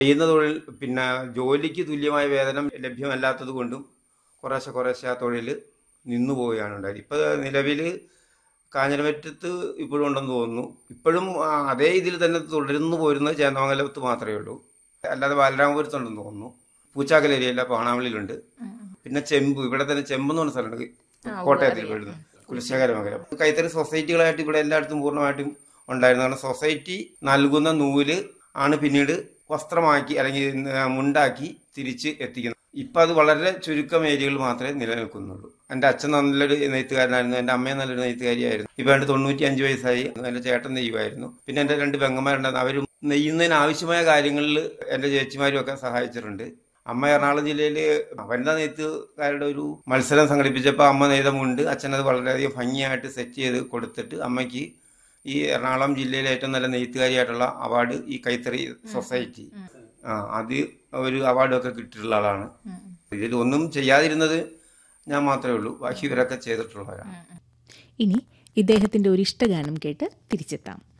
ചെയ്യുന്ന തൊഴിൽ പിന്നെ ജോലിക്ക് തുല്യമായ വേതനം ലഭ്യമല്ലാത്തത് കൊണ്ടും കുറേശ്ശെ കുറേശ്ശെ ആ തൊഴിൽ നിന്നു പോവുകയാണ് ഉണ്ടായത് ഇപ്പോൾ നിലവിൽ കാഞ്ഞിരമറ്റത്ത് ഇപ്പോഴും ഉണ്ടെന്ന് തോന്നുന്നു ഇപ്പോഴും ആ, അതേ ഇതിൽ തന്നെ തുടർന്നു പോരുന്നത് ചേന്ദമംഗലത്ത് മാത്രമേ ഉള്ളൂ അല്ലാതെ ബാലരാമപുരത്തുണ്ടെന്ന് തോന്നുന്നു പൂച്ചാക്കൽ ഏരിയയില്ല പാണാവളിയിലുണ്ട് പിന്നെ ചെമ്പ് ഇവിടെ തന്നെ ചെമ്പ് എന്ന് പറഞ്ഞ സ്ഥലമുണ്ട് കോട്ടയത്തിൽ വീഴുന്നു കുലശേഖരമംഗലം കൈത്തറി സൊസൈറ്റികളായിട്ട് ഇവിടെ എല്ലായിടത്തും പൂർണ്ണമായിട്ടും ഉണ്ടായിരുന്നു കാരണം സൊസൈറ്റി നൽകുന്ന നൂല് ആണ് പിന്നീട് വസ്ത്രമാക്കി അല്ലെങ്കിൽ മുണ്ടാക്കി തിരിച്ച് എത്തിക്കുന്നത് ഇപ്പം അത് വളരെ ചുരുക്കം ഏരിയകൾ മാത്രമേ നിലനിൽക്കുന്നുള്ളൂ എൻ്റെ അച്ഛൻ നല്ലൊരു നെയ്ത്തുകാരനായിരുന്നു എൻ്റെ അമ്മയും നല്ലൊരു നെയ്ത്തുകാരിയായിരുന്നു ഇപ്പം എൻ്റെ തൊണ്ണൂറ്റി അഞ്ച് വയസ്സായി എൻ്റെ ചേട്ടൻ നെയ്യുമായിരുന്നു പിന്നെ എൻ്റെ രണ്ട് പെങ്ങന്മാരുണ്ടായിരുന്നു അവരും നെയ്യുന്നതിന് ആവശ്യമായ കാര്യങ്ങളിൽ എൻ്റെ ചേച്ചിമാരും ഒക്കെ സഹായിച്ചിട്ടുണ്ട് അമ്മ എറണാകുളം ജില്ലയിൽ വനിതാ നെയ്ത്തുകാരുടെ ഒരു മത്സരം സംഘടിപ്പിച്ചപ്പോൾ അമ്മ നെയ്ത മുണ്ട് അച്ഛനത് വളരെയധികം ഭംഗിയായിട്ട് സെറ്റ് ചെയ്ത് കൊടുത്തിട്ട് അമ്മയ്ക്ക് ഈ എറണാകുളം ജില്ലയിലെ ഏറ്റവും നല്ല നെയ്ത്തുകാരിയായിട്ടുള്ള അവാർഡ് ഈ കൈത്തറി സൊസൈറ്റി ആ അത് ഒരു അവാർഡൊക്കെ കിട്ടിയിട്ടുള്ള ആളാണ് ഇതിൽ ഒന്നും ചെയ്യാതിരുന്നത് ഞാൻ മാത്രമേ ഉള്ളൂ ബാക്കി ഇവരൊക്കെ ചെയ്തിട്ടുള്ളവരാണ് ഇനി ഇദ്ദേഹത്തിന്റെ ഒരു ഇഷ്ടഗാനം കേട്ട് തിരിച്ചെത്താം